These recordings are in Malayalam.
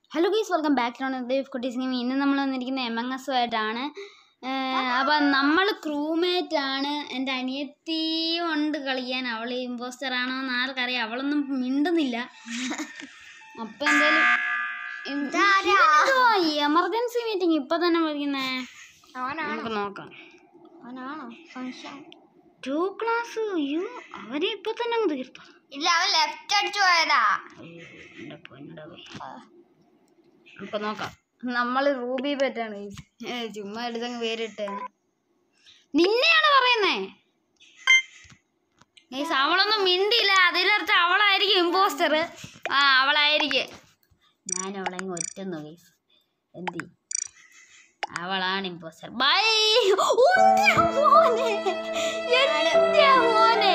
Hello guys welcome back to Dev Kuttees game ഇന്ന് നമ്മൾ വന്നിരിക്കുന്ന എം എൻ എസ് ആയിട്ടാണ് അപ്പം നമ്മൾ ക്രൂമേറ്റ് ആണ് എൻ്റെ അനിയത്തിയും ഉണ്ട് കളിക്കാൻ അവൾ ഇമ്പോസ്റ്റർ ആണോ എന്ന് ആർക്കറിയാം അവളൊന്നും മിണ്ടുന്നില്ല അപ്പം എന്തായാലും എമർജൻസി മീറ്റിംഗ് ഇപ്പൊ തന്നെ വിളിക്കുന്നേ നമുക്ക് നോക്കാം അവനാണോ സംശയം ടു ക്ലാസ് അയ്യോ അവരെ ഇപ്പൊ തന്നെ അങ്ങ് തീർത്തു ഇല്ല അവൻ ലെഫ്റ്റ് അടിച്ചു പോയതാ അയ്യോ, എൻ്റെ പൊന്നടവേ. അപ്പൊ നോക്കാം നമ്മള് റൂബി പെറ്റാണ് ഏ, ചുമ്മാ എടുത്തങ്ങ് പേരിട്ടാണ് നിന്നെയാണ് പറയുന്നേ ഗൈസ് അവളൊന്നും മിണ്ടിയില്ല അതിലർത്ഥം അവളായിരിക്കും ഇമ്പോസ്റ്റർ ആ അവളായിരിക്കും ഞാൻ അവളെ ഒറ്റന്നു ഗൈസ് എന്തി അവളാണ് ഇമ്പോസ്റ്റർ ബൈ മോനെ എൻ്റെ മോനെ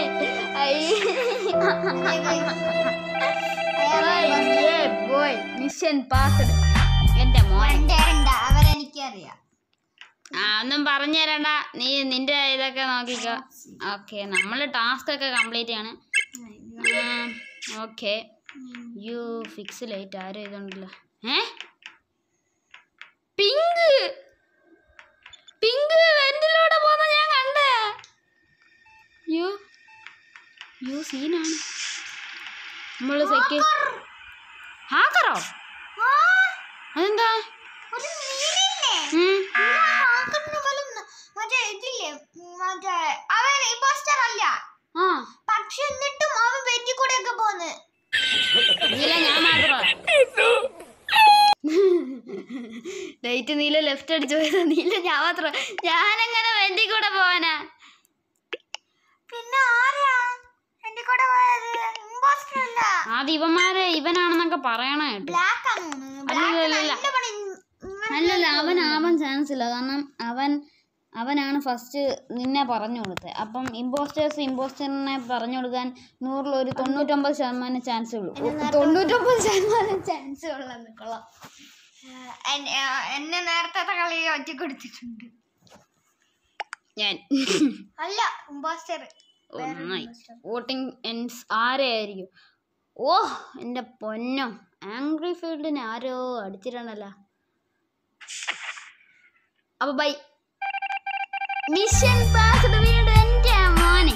ബോയ് മിഷൻ പാസ്ഡ് എൻ്റെ മോൻ അവരെനിക്കറിയാം ആ ഒന്നും പറഞ്ഞു തരണ്ട നീ നിന്റെ ഇതൊക്കെ നോക്കിക്കോ ഓക്കെ നമ്മൾ ടാസ്ക് ഒക്കെ കംപ്ലീറ്റ് ചെയ്യാണ് ഓക്കെ യു ഫിക്സ് ലൈറ്റ് ആരും ഇതുണ്ടല്ലോ ഏ പിങ്ക് പിങ്ക് വെന്റിലൂടെ പോകുന്ന ഞാൻ കണ്ടേ യു യു സീനാണ് നമ്മള് സെക്യൂ ഹാക്കറോ അതെന്താ ഒരു നീലില്ലേ ഉം. ആക്കുന്ന പോലും മറ്റേ ഇതില്ലേ മറ്റേ അവൻ ഇമ്പോസ്റ്റർ അല്ല ആ പക്ഷെ എന്നിട്ടും അവൻ വെറ്റി കൂടെ ഒക്കെ പോന്ന് നീല ഞാൻ മാത്രം ലൈറ്റ് നീല ലെഫ്റ്റ് അടിച്ചു പോയത് നീല ഞാൻ മാത്രം ഞാനെങ്ങനെ വെന്റി കൂടെ പോവാനാ പിന്നെ ആരാ എന്റെ കൂടെ പോയത് ഇമ്പോസ്റ്റർ അല്ല ആദ്യം ഇവന്മാര് ഇവനാണെന്നൊക്കെ പറയണ കേട്ടു ബ്ലാക്ക് ആണ് തോന്നുന്നു. അല്ല, Black അല്ല, അല്ല. നല്ല പണി ഇങ്ങനെ അല്ലല്ല അവൻ ആവാൻ ചാൻസ് ഇല്ല കാരണം അവൻ അവനാണ് ഫസ്റ്റ് നിന്നെ പറഞ്ഞു കൊടുത്തത് അപ്പം ഇമ്പോസ്റ്റേഴ്സ് ഇമ്പോസ്റ്ററിനെ പറഞ്ഞു കൊടുക്കാൻ നൂറിൽ ഒരു തൊണ്ണൂറ്റൊമ്പത് ശതമാനം ചാൻസ് ഉള്ളൂ തൊണ്ണൂറ്റൊമ്പത് ശതമാനം ചാൻസ് ഉള്ളത് കൊള്ളാം ആ, എൻ- ആ, എന്നെ നേരത്തെ കളി ഒറ്റ കൊടുത്തിട്ടുണ്ട് ഞാൻ അല്ല ഇമ്പോസ്റ്റർ ഒന്നായി വോട്ടിംഗ് എൻസ് ആരെയായിരിക്കും ഓ എൻ്റെ പൊന്നോ ആംഗ്രി ഫീൽഡിനെ ആരോ അടിച്ചിട്ടുണ്ടല്ലോ അപ്പൊ ബൈ മിഷൻ പാസ്ഡ് വീട് എൻ്റെ മോനെ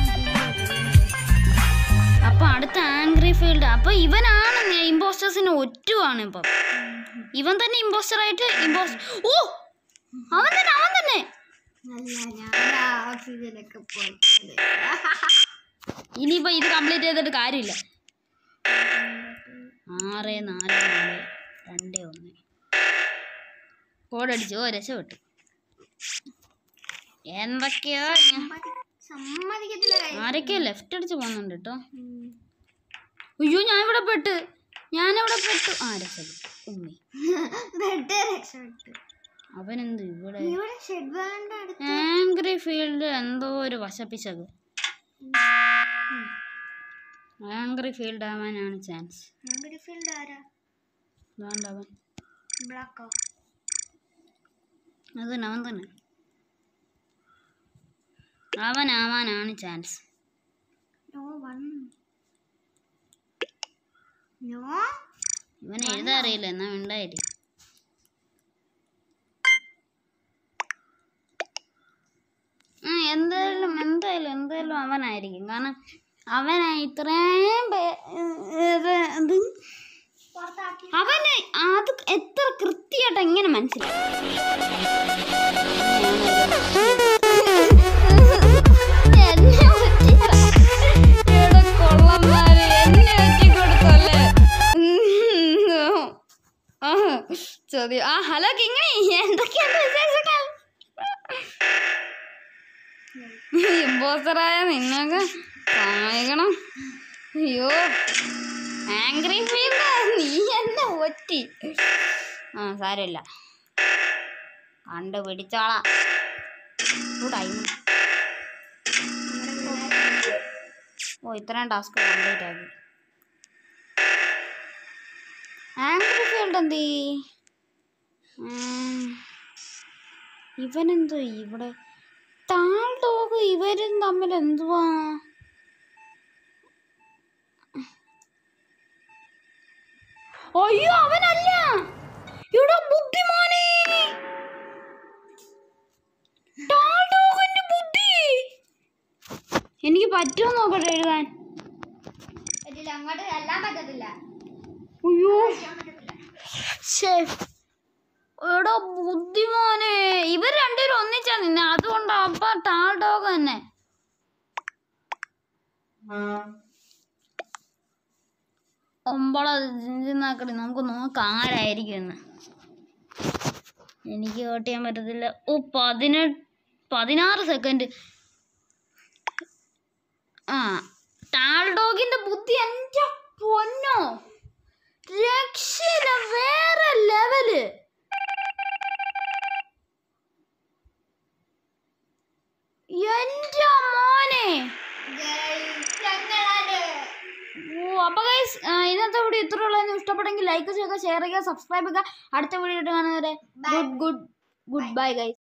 അപ്പൊ അടുത്ത ആംഗ്രി ഫീൽഡ് അപ്പൊ ഇവനാണ് ഇമ്പോസ്റ്റേഴ്സിന് ഒറ്റുവാണ് ഇപ്പം ഇവൻ തന്നെ ഇമ്പോസ്റ്റർ ആയിട്ട് ഇമ്പോസ്റ്റർ ഓ അവൻ തന്നെ അവൻ തന്നെ അല്ല ഞാൻ ഓക്സിജനൊക്കെ പോയിട്ടുണ്ട് ഇനിയിപ്പോ ഇത് കംപ്ലീറ്റ് ചെയ്തിട്ട് കാര്യമില്ല ആറ് നാല് നാല് രണ്ട് ഒന്ന് കോഡടിച്ചു ഓ രക്ഷപ്പെട്ടു എന്തൊക്കെയോ ഞാൻ- സമ്മതിക്കത്തില്ല കാര്യം. ആരൊക്കെയോ ലെഫ്റ്റ് അടിച്ച് പോകുന്നുണ്ട് കേട്ടോ അയ്യോ ഞാൻ ഇവിടെ പെട്ട് ഞാൻ ഇവിടെ പെട്ടു ആ രക്ഷപ്പെട്ടു ഉമ്മി ബെഡ് രക്ഷപ്പെട്ടു അവനെന്ത് ഇവിടെ ഇവിടെ ഷെഡ് വേണ്ട അടുത്ത് ആംഗ്രി ഫീൽഡ് എന്തോ ഒരു വശപ്പിച്ചത് ആംഗ്രി ഫീൽഡ് ആവാനാണ് ചാൻസ് ഞങ്ങളുടെ ഫീൽഡ് ആരാ അതുകൊണ്ട് അവൻ ബ്ലാക്കോ അത് തന്നെ അവൻ തന്നെ അവനാവാനാണ് ചാൻസ് നോ വൺ നോ ഇവനെ എഴുതാറിയില്ല എന്നാ ഉണ്ടായിരി ആ എന്തായാലും എന്തായാലും എന്തായാലും അവനായിരിക്കും കാരണം അവനാ ഇത്രയും പേ- ഇത് ഇത് പുറത്താക്കി അവന് അത് എത്ര കൃത്യമായിട്ട് എങ്ങനെ മനസ്സിലായി എന്നെ ഒറ്റിച്ച. എടാ കൊള്ളന്മാര്, എന്നെ ഒറ്റിക്കൊടുത്തല്ലേ. ഉം. ആ, ചോദ്യം ആ ഹലോ കിങ്ങിണി എന്തൊക്കെയുണ്ട് വിശേഷങ്ങൾ ഇമ്പോസ്റ്ററായ നിന്നൊക്കെ സമ്മതിക്കണം അയ്യോ ആംഗ്രി ഫീൽഡ് നീ എന്നെ ഒറ്റി ആ സാരമില്ല കണ്ടുപിടിച്ചോളാം ടൈം ഓ ഇത്രയും ടാസ്ക് കംപ്ലീറ്റ് ആക്കി ആംഗ്രി ഫീൽഡ് എന്ത് ഇവനെന്തോ ഇവിടെ താൾ ഡോഗ് ഇവരും തമ്മിൽ എന്തുവാ അയ്യോ അവനല്ല പറ്റുമോ നോക്കട്ടെ എഴുതാൻ പറ്റില്ല അങ്ങോട്ട് എല്ലാം പറ്റത്തില്ല അയ്യോ ചെയ്യാൻ പറ്റത്തില്ല ശ്ശേ. എടാ ബുദ്ധിമാനെ ഇവർ രണ്ടുപേരും ഒന്നിച്ചാ നിന്നെ അതുകൊണ്ട് അപ്പ ടാൾ ഡോഗ് തന്നെ ഒമ്പള ചിന്തിനാക്കടി നമുക്ക് നോക്കാം ആരായിരിക്കും എന്ന് എനിക്ക് വോട്ട് ചെയ്യാൻ പറ്റത്തില്ല ഓ പതിനെട്ട് പതിനാറ് സെക്കൻഡ് ആ ടാൾ ഡോഗിന്റെ ബുദ്ധി എൻ്റെ പൊന്നോ രക്ഷയില്ല വേറെ ലെവല് എൻ്റെ മോനെ Guys, ഞങ്ങളാണ് ഓ അപ്പൊ ഗൈസ് ഇന്നത്തെ വീഡിയോ ഇത്ര ഉള്ളതെന്ന് ഇഷ്ടപ്പെട്ടെങ്കിൽ ലൈക്ക് ചെയ്യുക ഷെയർ ചെയ്യുക സബ്സ്ക്രൈബ് ചെയ്യുക അടുത്ത വീഡിയോ കാണുന്നവരെ good good good bye guys